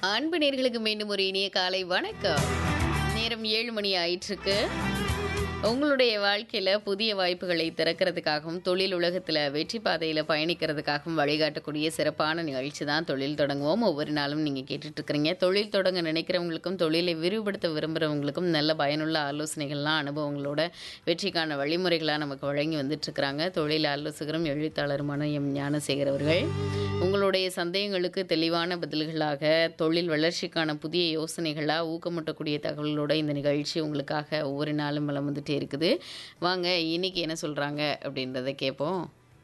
அன்பு நேர்களுக்கு மீண்டும் ஒரு இனிய காலை வணக்கம் நேரம் ஏழு மணி ஆயிட்டிருக்கு உங்களுடைய வாழ்க்கையில் புதிய வாய்ப்புகளை திறக்கிறதுக்காகவும் தொழில் உலகத்தில் வெற்றி பாதையில் பயணிக்கிறதுக்காகவும் வழிகாட்டக்கூடிய சிறப்பான நிகழ்ச்சி தான் தொழில் தொடங்குவோம் ஒவ்வொரு நாளும் நீங்கள் கேட்டுட்டு இருக்கிறீங்க தொழில் தொடங்க நினைக்கிறவங்களுக்கும் தொழிலை விரிவுபடுத்த விரும்புகிறவங்களுக்கும் நல்ல பயனுள்ள ஆலோசனைகள்லாம் அனுபவங்களோட வெற்றிக்கான வழிமுறைகளாக நமக்கு வழங்கி வந்துட்டு இருக்கிறாங்க தொழில் ஆலோசகரும் எழுத்தாளருமான எம் ஞானசேகர் அவர்கள் உங்களுடைய சந்தேகங்களுக்கு தெளிவான பதில்களாக தொழில் வளர்ச்சிக்கான புதிய யோசனைகளாக ஊக்கமூட்டக்கூடிய தகவல்களோட இந்த நிகழ்ச்சி உங்களுக்காக ஒவ்வொரு நாளும் வளம் வந்துட்டே இருக்குது வாங்க இன்னைக்கு என்ன சொல்கிறாங்க அப்படின்றத கேட்போம்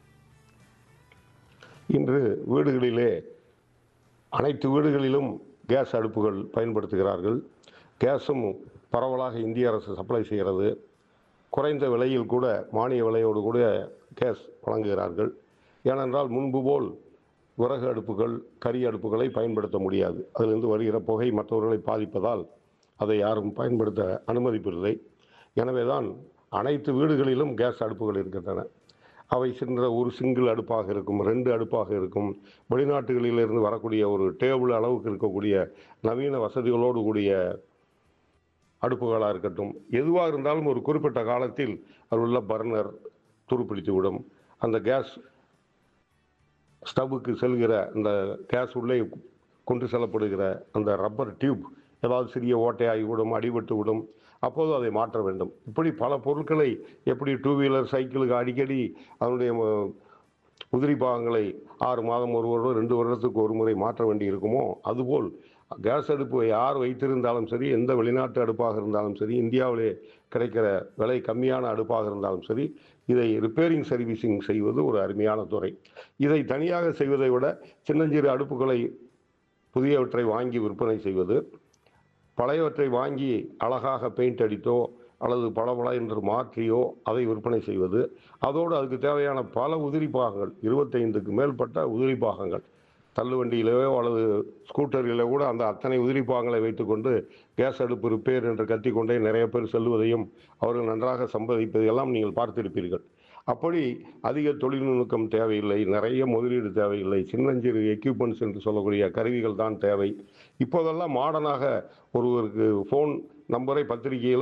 இன்று வீடுகளிலே அனைத்து வீடுகளிலும் கேஸ் அடுப்புகள் பயன்படுத்துகிறார்கள் கேஸும் பரவலாக இந்திய அரசு சப்ளை செய்கிறது குறைந்த விலையில் கூட மானிய விலையோடு கூட கேஸ் வழங்குகிறார்கள் ஏனென்றால் முன்பு போல் விறகு அடுப்புகள் கரி அடுப்புகளை பயன்படுத்த முடியாது அதிலிருந்து வருகிற புகை மற்றவர்களை பாதிப்பதால் அதை யாரும் பயன்படுத்த அனுமதிப்பதில்லை எனவேதான் அனைத்து வீடுகளிலும் கேஸ் அடுப்புகள் இருக்கின்றன அவை சென்ற ஒரு சிங்கிள் அடுப்பாக இருக்கும் ரெண்டு அடுப்பாக இருக்கும் வெளிநாட்டுகளிலிருந்து வரக்கூடிய ஒரு டேபிள் அளவுக்கு இருக்கக்கூடிய நவீன வசதிகளோடு கூடிய அடுப்புகளாக இருக்கட்டும் எதுவாக இருந்தாலும் ஒரு குறிப்பிட்ட காலத்தில் அதில் உள்ள பர்னர் துருப்பிடித்து விடும் அந்த கேஸ் ஸ்டவ்வுக்கு செல்கிற அந்த கேஸ் உள்ளே கொண்டு செல்லப்படுகிற அந்த ரப்பர் டியூப் ஏதாவது சிறிய ஓட்டையாகி விடும் அடிபட்டு விடும் அப்போது அதை மாற்ற வேண்டும் இப்படி பல பொருட்களை எப்படி டூ வீலர் சைக்கிளுக்கு அடிக்கடி அதனுடைய ம- உதிரி பாகங்களை ஆறு மாதம் ஒரு வருடம் ரெண்டு வருடத்துக்கு ஒரு முறை மாற்ற வேண்டி இருக்குமோ அதுபோல் கேஸ் அடுப்பு யார் வைத்திருந்தாலும் சரி எந்த வெளிநாட்டு அடுப்பாக இருந்தாலும் சரி இந்தியாவிலே கிடைக்கிற விலை கம்மியான அடுப்பாக இருந்தாலும் சரி இதை ரிப்பேரிங் சர்வீசிங் செய்வது ஒரு அருமையான துறை இதை தனியாக செய்வதை விட சின்னஞ்சிறு அடுப்புகளை புதியவற்றை வாங்கி விற்பனை செய்வது பழையவற்றை வாங்கி அழகாக பெயிண்ட் அடித்தோ அல்லது பளபள என்று மாற்றியோ அதை விற்பனை செய்வது அதோடு அதுக்கு தேவையான பல உதிரி பாகங்கள் இருபத்தைந்துக்கு மேற்பட்ட உதிரி பாகங்கள் தள்ளுவண்டியிலோ அல்லது ஸ்கூட்டரிலோ கூட அந்த அத்தனை உதிரி பாகங்களை வைத்துக்கொண்டு கேஸ் அடுப்பு ரிப்பேர் என்று கத்திக்கொண்டே நிறைய பேர் செல்வதையும் அவர்கள் நன்றாக சம்பாதிப்பதையெல்லாம் நீங்கள் பார்த்திருப்பீர்கள் அப்படி அதிக தொழில்நுட்பம் தேவையில்லை நிறைய முதலீடு தேவையில்லை சின்னஞ்சிறு எக்யூப்மெண்ட்ஸ் என்று சொல்லக்கூடிய கருவிகள் தான் தேவை இப்போதெல்லாம் மாடர்னாக ஒருவருக்கு ஃபோன் நம்பரை பத்திரிகையில்